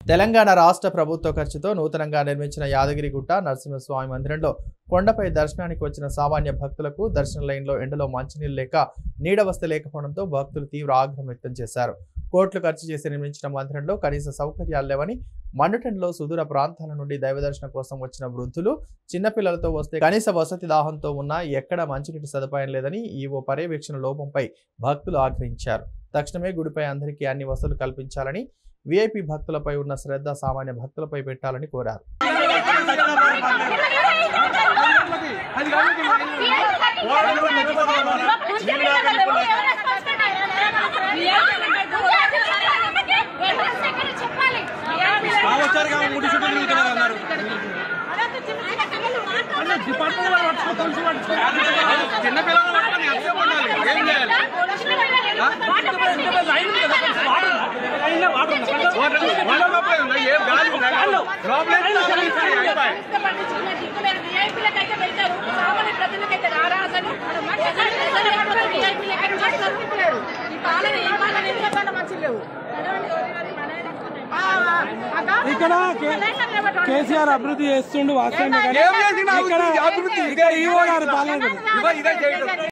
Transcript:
తెలంగాణ రాష్ట్ర ప్రభుత్వ ఖర్చుతో నూతనంగా నిర్మించిన యాదగిరిగుట్ట నరసింహస్వామి మందిరంలో కొండపై దర్శనానికి వచ్చిన సామాన్య భక్తులకు దర్శన లైన్లో ఎండలో మంచినీళ్ళు లేక నీడ వసతి లేకపోవడంతో భక్తులు తీవ్ర ఆగ్రహం వ్యక్తం చేశారు కోట్లు ఖర్చు చేసి నిర్మించిన మందిరంలో కనీస సౌకర్యాలు లేవని మండుటెండలో సుదూర ప్రాంతాల నుండి దైవ దర్శనం కోసం వచ్చిన వృద్ధులు చిన్నపిల్లలతో వస్తే కనీస వసతి దాహంతో ఉన్నా ఎక్కడ మంచినీటి సదుపాయం లేదని ఈవో పర్యవేక్షణ లోపంపై భక్తులు ఆగ్రహించారు తక్షణమే గుడిపై అందరికీ అన్ని వసతులు కల్పించాలని విఐపి భక్తులపై ఉన్న శ్రద్ధ సామాన్య భక్తులపై పెట్టాలని కోరారు వచ్చారు కాబట్టి మూడు చుట్టూ తిరుగుతున్నారు అన్నారు చిన్న పిల్లలు పట్టుకొని ఎంతసేపు ఉండాలి ఏం చేయాలి వాళ్ళ లోపలే ఉందా? ఏం గాలి ఉందా? లోపలే ఉందా? అయిపోయి. ఇక్కడ కే- కేసీఆర్ అభివృద్ధి చేస్తుండు వాస్తవమే కానీ ఏం చేసిండు ఇక్కడ అభివృద్ధి? ఇక్కడ ఈవో గారి పాలన ఇదిగో ఇదే చేయడం